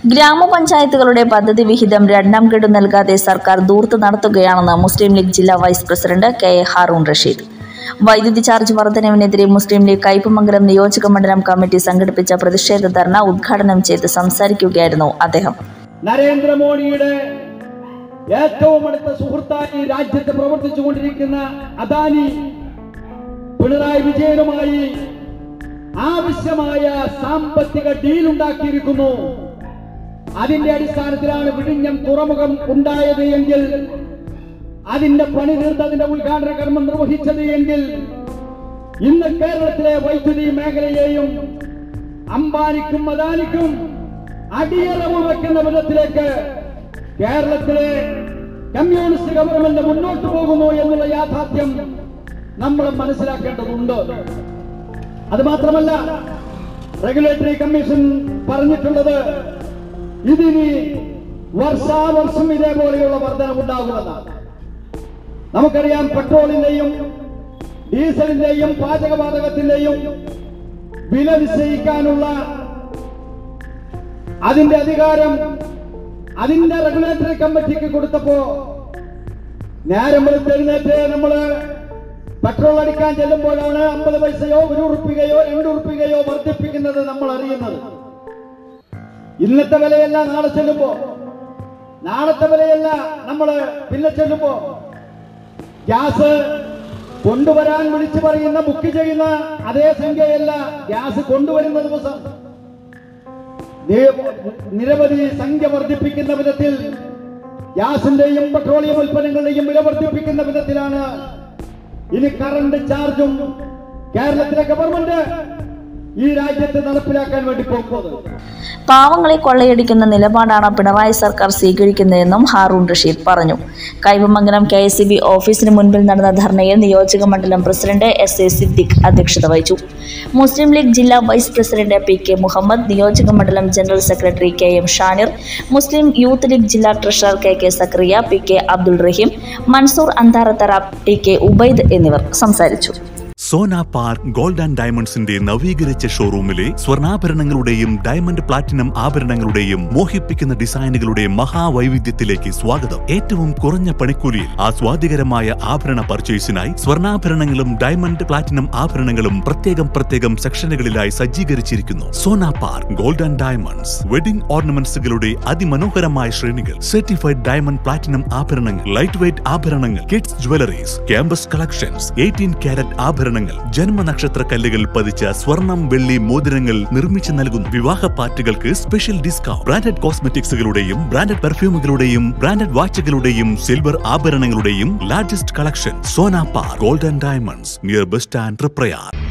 ഗ്രാമപഞ്ചായത്തുകളുടെ പദ്ധതി വിഹിതം രണ്ടാം ഗഡു നൽകാതെ സർക്കാർ ദൂർത്ത് നടത്തുകയാണെന്ന് മുസ്ലിം ലീഗ് ജില്ലാ vice president K A Haroon Rasheed വൈദ്യുതി ചാർജ് വർധനവിനെതിരെ മുസ്ലിം ലീഗ് കയ്പമംഗലം നിയോജക മണ്ഡലം കമ്മിറ്റി സംഘടിപ്പിച്ച പ്രതിഷേധ ധർണ ഉദ്ഘാടനം ചെയ്ത് സംസാരിക്കുകയായിരുന്നു അദ്ദേഹം നരേന്ദ്രമോദിയുടെ ഏറ്റവും അടുത്ത സുഹൃത്തായി ഈ രാജ്യത്ത് പ്രവർത്തിച്ചുകൊണ്ടിരിക്കുന്ന അദാനി പിണറായി വിജയനുമായി ആവശ്യമായ സാമ്പത്തിക ഡീൽ ഉണ്ടാക്കിയിരിക്കുന്നു അതിന്റെ അടിസ്ഥാനത്തിലാണ് വിഴിഞ്ഞം തുറമുഖം ഉണ്ടായത് എങ്കിൽ അതിന്റെ പണി തീർത്തതിന്റെ ഉദ്ഘാടന കർമ്മം നിർവഹിച്ചത് എങ്കിൽ ഇന്ന് കേരളത്തിലെ വൈദ്യുതി മേഖലയെയും അംബാനിക്കും അദാനിക്കും അടിയറവ് വെക്കുന്ന വിധത്തിലേക്ക് കേരളത്തിലെ കമ്മ്യൂണിസ്റ്റ് ഗവൺമെന്റ് മുന്നോട്ട് പോകുന്നു എന്നുള്ള യാഥാർത്ഥ്യം നമ്മൾ മനസ്സിലാക്കേണ്ടതുണ്ട് അത് മാത്രമല്ല റെഗുലേറ്ററി കമ്മീഷൻ പറഞ്ഞിട്ടുള്ളത് ഇതിനി വർഷാവർഷം ഇതേപോലെയുള്ള വർധനമുണ്ടാകുന്നതാണ് നമുക്കറിയാം പെട്രോളിന്റെയും ഡീസലിന്റെയും പാചകവാതകത്തിന്റെയും വില നിശ്ചയിക്കാനുള്ള അതിന്റെ അധികാരം അതിന്റെ റെഗുലേറ്ററി കമ്മിറ്റിക്ക് കൊടുത്തപ്പോ നേരം വെളുത്തെഴുന്നേറ്റ് നമ്മള് പെട്രോൾ അടിക്കാൻ ചെല്ലുമ്പോഴാണ് അമ്പത് പൈസയോ ഒരു ഉറുപ്പികയോ രണ്ട് ഉറുപ്പികയോ വർദ്ധിപ്പിക്കുന്നത് നമ്മൾ അറിയുന്നത് ഇന്നത്തെ വിലയല്ല നാളെ ചെല്ലുമ്പോ നാളത്തെ വിലയല്ല നമ്മള് പിന്നെ ചെല്ലുമ്പോ ഗ്യാസ് കൊണ്ടുവരാൻ വിളിച്ചു പറയുന്ന ബുക്ക് ചെയ്യുന്ന അതേ സംഖ്യയല്ല ഗ്യാസ് കൊണ്ടുവരുന്ന ദിവസം ദേ- നിരവധി സംഖ്യ വർദ്ധിപ്പിക്കുന്ന വിധത്തിൽ ഗ്യാസിന്റെയും പെട്രോളിയം ഉൽപ്പന്നങ്ങളുടെയും വില വർദ്ധിപ്പിക്കുന്ന വിധത്തിലാണ് ഇനി കറണ്ട് ചാർജും കേരളത്തിലെ ഗവൺമെന്റ് ഈ രാജ്യത്ത് നടപ്പിലാക്കാൻ വേണ്ടി പോകുന്നത് പാവങ്ങളെ കൊള്ളയടിക്കുന്ന നിലപാടാണ് പിണറായി സർക്കാർ സ്വീകരിക്കുന്നതെന്നും ഹാറൂൺ റഷീദ് പറഞ്ഞു കൈവമംഗലം കെ എസ് ബി ഓഫീസിന് മുൻപിൽ നടന്ന ധർണയിൽ നിയോജക മണ്ഡലം പ്രസിഡന്റ് എസ് എ സിദ്ദിഖ് അധ്യക്ഷത വഹിച്ചു മുസ്ലിം ലീഗ് ജില്ലാ vice president P K Muhammad നിയോജക മണ്ഡലം general secretary K M Shanir Muslim Youth League ജില്ലാ treasurer K K Zakariya P K Abdul Rahim Mansoor Antharathara T K Ubaid എന്നിവർ സംസാരിച്ചു സോന പാർക്ക് ഗോൾഡ് ആൻഡ് ഡയമണ്ട്സിന്റെ നവീകരിച്ച ഷോറൂമിലെ സ്വർണ്ണാഭരണങ്ങളുടെയും ഡയമണ്ട് പ്ലാറ്റിനം ആഭരണങ്ങളുടെയും മോഹിപ്പിക്കുന്ന ഡിസൈനുകളുടെയും മഹാവൈവിധ്യത്തിലേക്ക് സ്വാഗതം ഏറ്റവും കുറഞ്ഞ പണിക്കൂലിയിൽ ആസ്വാദികരമായ ആഭരണ പർച്ചേസിനായി സ്വർണ്ണാഭരണങ്ങളും ഡയമണ്ട് പ്ലാറ്റിനം ആഭരണങ്ങളും പ്രത്യേകം പ്രത്യേകം സെക്ഷനുകളിലായി സജ്ജീകരിച്ചിരിക്കുന്നു Sona park gold and diamonds wedding ഓർണമെന്റ്സുകളുടെ അതിമനോഹരമായ ശ്രേണികൾ സർട്ടിഫൈഡ് ഡയമണ്ട് പ്ലാറ്റിനം ആഭരണങ്ങൾ ലൈറ്റ് വെയ്റ്റ് ആഭരണങ്ങൾ kids jewelleries campus collections eighteen carat ആഭരണങ്ങൾ ജന്മനക്ഷത്ര കല്ലുകൾ പതിച്ച സ്വർണം വെള്ളി മോതിരങ്ങൾ നിർമ്മിച്ചു നൽകുന്നു വിവാഹ പാർട്ടികൾക്ക് സ്പെഷ്യൽ ഡിസ്കൗണ്ട് ബ്രാൻഡഡ് കോസ്മെറ്റിക്സുകളുടെയും ബ്രാൻഡഡ് പെർഫ്യൂമുകളുടെയും ബ്രാൻഡഡ് വാച്ചുകളുടെയും സിൽവർ ആഭരണങ്ങളുടെയും largest collection Sona park gold and diamonds near bus stand Triprayar